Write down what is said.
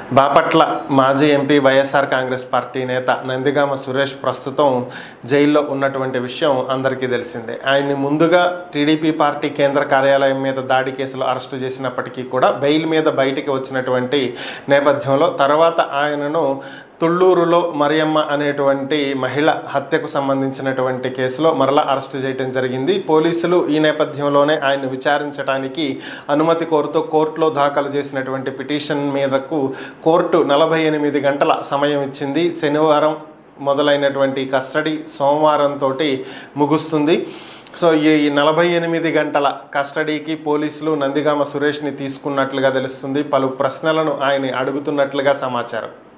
బాపట్ల మాజీ MP YSR Congress party నేత నందిగామ సురేష్ ప్రస్తుతం జైల్లో ఉన్నటువంటి విషయం అందరికీ తెలిసిందే ఆయన్ని ముందుగా టీడీపీ పార్టీ కేంద్ర కార్యాలయం మీద దాడి కేసులో అరెస్టు చేసినప్పటికీ కూడా బెయిల్ మీద బయటికి వచ్చినటువంటి నేపథ్యంలో తర్వాత ఆయనను తుళ్ళూరులో మరియమ్మ అనేటువంటి మహిళ హత్యకు సంబంధించినటువంటి కేసులో మరలా అరెస్టు చేయడం జరిగింది పోలీసులు ఈ నేపథ్యంలోనే ఆయన్ని విచారించడానికి అనుమతి కోరుతూ కోర్టులో దాఖలు చేసినటువంటి పిటిషన్ మేరకు కోర్టు నలభై ఎనిమిది గంటల సమయం ఇచ్చింది శనివారం మొదలైనటువంటి కస్టడీ సోమవారంతో ముగుస్తుంది సో ఈ నలభై ఎనిమిది గంటల కస్టడీకి పోలీసులు నందిగామ సురేష్ని తీసుకున్నట్లుగా తెలుస్తుంది పలు ప్రశ్నలను ఆయన అడుగుతున్నట్లుగా సమాచారం